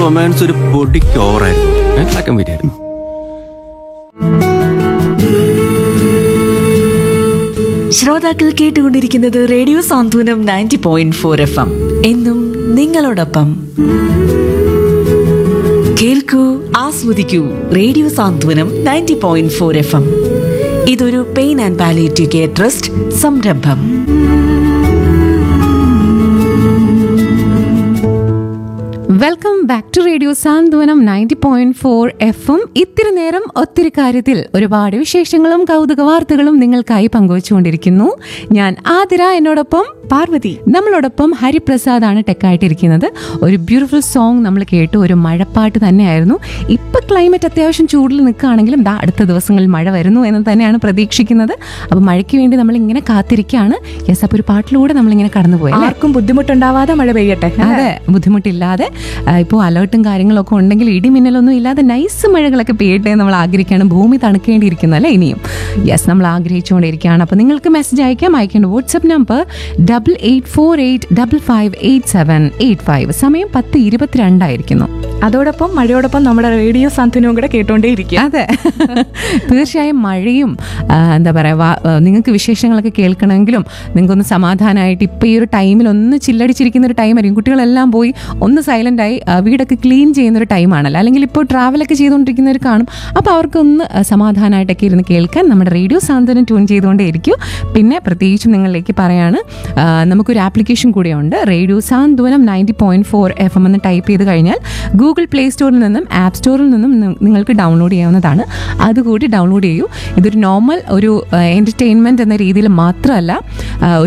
Romance ഒരു പൊടിക്ക് ഓവറായിരുന്നു black and white ആയിരുന്നു ശ്രോതാക്കൾ കേട്ടുകൊണ്ടിരിക്കുന്നത് radio Santhwanam ninety point four F M എന്നും നിങ്ങളോടൊപ്പം കേൾക്കൂ ആസ്വദിക്കൂ radio Santhwanam ninety point four F M ഇതൊരു pain and palliative care trust സംരംഭം welcome back to radio Santhwanam ninety point four എഫും ഇത്തിരി നേരം ഒത്തിരി കാര്യത്തിൽ ഒരുപാട് വിശേഷങ്ങളും കൗതുക വാർത്തകളും നിങ്ങൾക്കായി പങ്കുവച്ചുകൊണ്ടിരിക്കുന്നു ഞാൻ ആതിര എന്നോടൊപ്പം പാർവതി നമ്മളോടൊപ്പം ഹരിപ്രസാദ് ആണ് ടെക്കായിട്ടിരിക്കുന്നത് ഒരു ബ്യൂട്ടിഫുൾ സോങ് നമ്മൾ കേട്ടു ഒരു മഴപ്പാട്ട് തന്നെയായിരുന്നു ഇപ്പൊ ക്ലൈമറ്റ് അത്യാവശ്യം ചൂടിൽ നിൽക്കുകയാണെങ്കിലും ദാ അടുത്ത ദിവസങ്ങളിൽ മഴ വരുന്നു എന്ന് തന്നെയാണ് പ്രതീക്ഷിക്കുന്നത് അപ്പൊ മഴയ്ക്ക് വേണ്ടി നമ്മൾ ഇങ്ങനെ കാത്തിരിക്കുകയാണ് യെസ് അപ്പൊ ഒരു പാട്ടിലൂടെ നമ്മളിങ്ങനെ കടന്നുപോയി അല്ലേ? ആർക്കും ബുദ്ധിമുട്ടുണ്ടാവാതെ മഴ പെയ്യട്ടെ അതെ ബുദ്ധിമുട്ടില്ലാതെ ഇപ്പോൾ അലേർട്ടും കാര്യങ്ങളൊക്കെ ഉണ്ടെങ്കിൽ ഇടിമിന്നലൊന്നും ഇല്ലാതെ നൈസ് മഴകളൊക്കെ പെയ്യട്ടെ എന്ന് നമ്മൾ ആഗ്രഹിക്കുകയാണ് ഭൂമി തണുക്കേണ്ടിയിരിക്കുന്നു അല്ലേ ഇനിയും യെസ് നമ്മൾ ആഗ്രഹിച്ചുകൊണ്ടിരിക്കുകയാണ് അപ്പോൾ നിങ്ങൾക്ക് മെസ്സേജ് അയക്കാം അയക്കേണ്ട WhatsApp number double eight four eight double five eight seven eight five സമയം പത്ത് ഇരുപത്തിരണ്ടായിരിക്കുന്നു അതോടൊപ്പം മഴയോടൊപ്പം നമ്മുടെ റേഡിയോ സാന്ത്വനവും കൂടെ കേട്ടോണ്ടേയിരിക്കുക അതെ തീർച്ചയായും മഴയും ആ, എന്താ പറയുക നിങ്ങൾക്ക് വിശേഷങ്ങളൊക്കെ കേൾക്കണമെങ്കിലും നിങ്ങൾക്കൊന്ന് സമാധാനമായിട്ട് ഇപ്പോൾ ഈ ഒരു ടൈമിൽ ഒന്ന് ചില്ലടിച്ചിരിക്കുന്ന ഒരു ടൈമായിരിക്കും കുട്ടികളെല്ലാം പോയി ഒന്ന് സൈലൻ്റ് ആയി ആ, വീടൊക്കെ ക്ലീൻ ചെയ്യുന്ന ഒരു ടൈമാണല്ലോ അല്ലെങ്കിൽ ഇപ്പോൾ ട്രാവലൊക്കെ ചെയ്തുകൊണ്ടിരിക്കുന്നവർ കാണും അപ്പോൾ അവർക്കൊന്ന് ആ, സമാധാനമായിട്ടൊക്കെ ഇരുന്ന് കേൾക്കാൻ നമ്മുടെ റേഡിയോ സാന്ത്വനം ട്യൂൺ ചെയ്തുകൊണ്ടേ ഇരിക്കും പിന്നെ പ്രത്യേകിച്ചും നിങ്ങളിലേക്ക് പറയാണ് ആ, നമുക്കൊരു ആപ്ലിക്കേഷൻ കൂടിയുണ്ട് radio Santhwanam ninety point four F M എന്ന് ടൈപ്പ് ചെയ്ത് കഴിഞ്ഞാൽ ഗൂഗിൾ പ്ലേ സ്റ്റോറിൽ നിന്നും ആപ്പ് സ്റ്റോറിൽ നിന്നും നി- നിങ്ങൾക്ക് ഡൗൺലോഡ് ചെയ്യാവുന്നതാണ് അതുകൂടി ഡൗൺലോഡ് ചെയ്യൂ ഇതൊരു നോർമൽ ഒരു എൻ്റർടൈൻമെൻറ്റ് എന്ന രീതിയിൽ മാത്രമല്ല ആ,